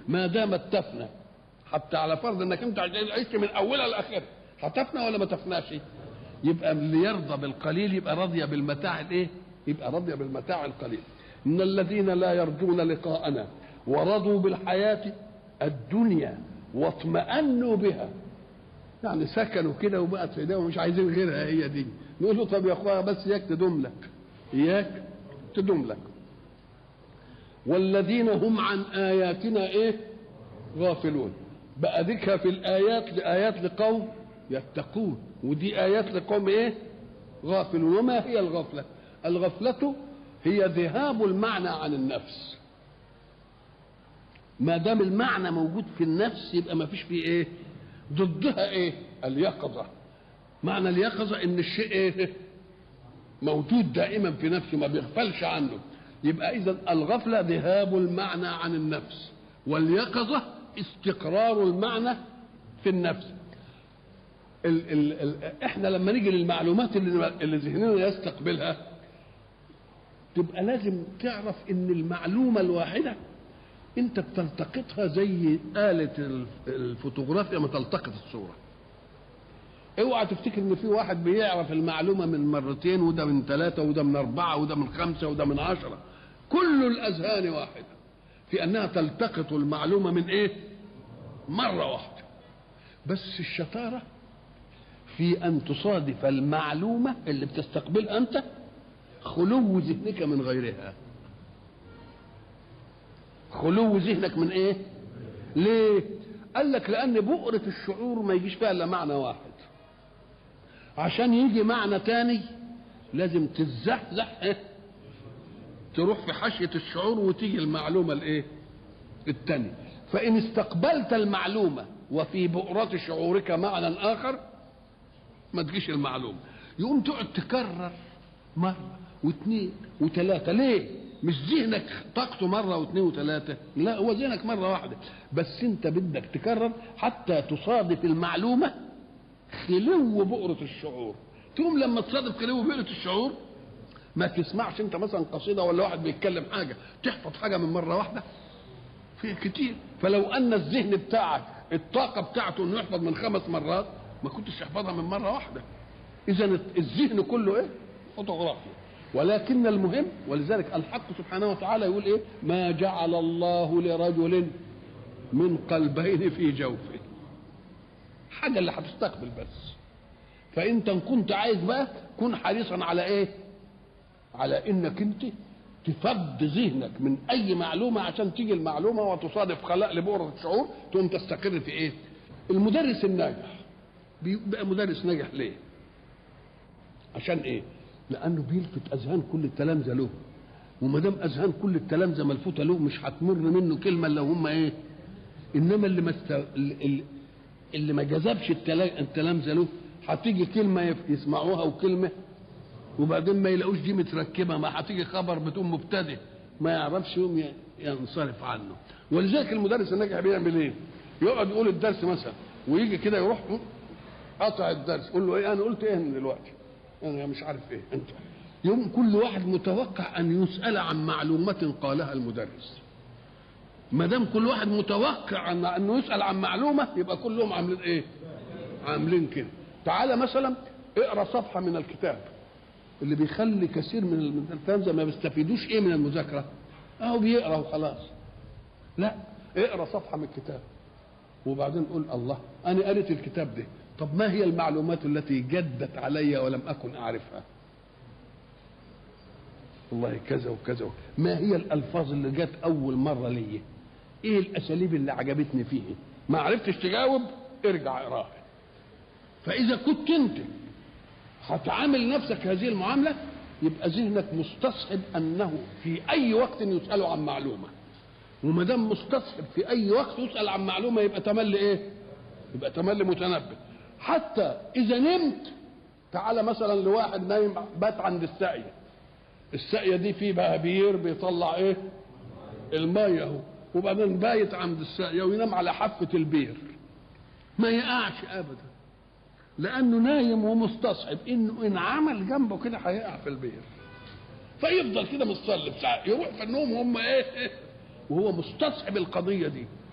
ما دامت تفنى حتى على فرض انك انت عشت من اولها لاخرها هتفنى ولا ما تفناش يبقى اللي يرضى بالقليل يبقى راضي بالمتاع الايه يبقى راضي بالمتاع القليل ان الذين لا يرجون لقاءنا ورضوا بالحياه الدنيا واطمأنوا بها يعني سكنوا كده وبقت في ايديهم مش عايزين غيرها هي دي نقول له طب يا اخويا بس اياك تدوم لك اياك تدوم لك والذين هم عن اياتنا ايه غافلون بقى ذكر في الايات لايات لقوم يتقون ودي ايات لقوم ايه غافلون وما هي الغفله الغفله هي ذهاب المعنى عن النفس ما دام المعنى موجود في النفس يبقى ما فيش فيه ايه ضدها ايه اليقظه معنى اليقظه ان الشيء ايه موجود دائما في نفسه ما بيغفلش عنه يبقى اذا الغفله ذهاب المعنى عن النفس واليقظه استقرار المعنى في النفس ال ال ال احنا لما نيجي للمعلومات اللي, اللي ذهننا يستقبلها تبقى لازم تعرف ان المعلومه الواحده انت بتلتقطها زي آلة الفوتوغرافيا ما تلتقط الصورة اوعى تفتكر ان في واحد بيعرف المعلومة من مرتين وده من ثلاثة وده من أربعة وده من خمسة وده من عشرة كل الأذهان واحدة في أنها تلتقط المعلومة من إيه؟ مرة واحدة بس الشطارة في أن تصادف المعلومة اللي بتستقبلها أنت خلو ذهنك من غيرها خلو ذهنك من ايه ليه قال لك لان بؤرة الشعور ما يجيش فيها الا معنى واحد عشان يجي معنى تاني لازم تتزحزح ايه تروح في حاشية الشعور وتيجي المعلومة الايه التانية فإن استقبلت المعلومة وفي بؤرة شعورك معنى آخر ما تجيش المعلومة يقوم تقعد تكرر مرة واثنين وثلاثة ليه؟ مش ذهنك طاقته مرة واثنين وثلاثة لا هو ذهنك مرة واحدة بس انت بدك تكرر حتى تصادف المعلومة خلو بؤرة الشعور تقوم لما تصادف خلو بؤرة الشعور ما تسمعش انت مثلا قصيدة ولا واحد بيتكلم حاجة تحفظ حاجة من مرة واحدة في كتير فلو ان الذهن بتاعك الطاقة بتاعته انه يحفظ من خمس مرات ما كنتش تحفظها من مرة واحدة اذا الذهن كله ايه فوتوغرافيا ولكن المهم ولذلك الحق سبحانه وتعالى يقول ايه ما جعل الله لرجل من قلبين في جوفه حاجه اللي هتستقبل بس فانت ان كنت عايز بقى كن حريصا على ايه على انك انت تفض ذهنك من اي معلومه عشان تيجي المعلومه وتصادف خلاء لبؤره الشعور تقوم تستقر في ايه المدرس الناجح بيبقى مدرس ناجح ليه عشان ايه لانه بيلفت اذهان كل التلامذه له وما دام اذهان كل التلامذه ملفوته له مش هتمر منه كلمه الا هم ايه انما اللي ما است... اللي, اللي ما جذبش التلامذه له هتيجي كلمه يسمعوها وكلمه وبعدين ما يلاقوش دي متركبه ما هتيجي خبر بتقوم مبتدئ ما يعرفش يوم ينصرف عنه ولذلك المدرس الناجح بيعمل ايه؟ يقعد يقول الدرس مثلا ويجي كده يروح قطع الدرس يقول له ايه انا قلت ايه دلوقتي؟ انا مش عارف ايه انت يوم كل واحد متوقع ان يسال عن معلومه قالها المدرس ما دام كل واحد متوقع ان انه يسال عن معلومه يبقى كلهم عاملين ايه عاملين كده تعالى مثلا اقرا صفحه من الكتاب اللي بيخلي كثير من التلامذه ما بيستفيدوش ايه من المذاكره اهو بيقرا وخلاص لا اقرا صفحه من الكتاب وبعدين قول الله انا قريت الكتاب ده طب ما هي المعلومات التي جدت علي ولم اكن اعرفها والله كذا وكذا ما هي الالفاظ اللي جت اول مره لي ايه الاساليب اللي عجبتني فيه ما عرفتش تجاوب ارجع اقراها فاذا كنت انت هتعامل نفسك هذه المعامله يبقى ذهنك مستصحب انه في اي وقت يسال عن معلومه وما دام مستصحب في اي وقت يسال عن معلومه يبقى تملي ايه يبقى تملي متنبه حتى اذا نمت تعالى مثلا لواحد نايم بات عند الساقيه الساقيه دي في بهابير بيطلع ايه الميه اهو وبعدين بايت عند الساقيه وينام على حافه البير ما يقعش ابدا لانه نايم ومستصحب انه ان عمل جنبه كده هيقع في البير فيفضل كده متصلب ساعه يروح في النوم وهم ايه وهو مستصحب القضيه دي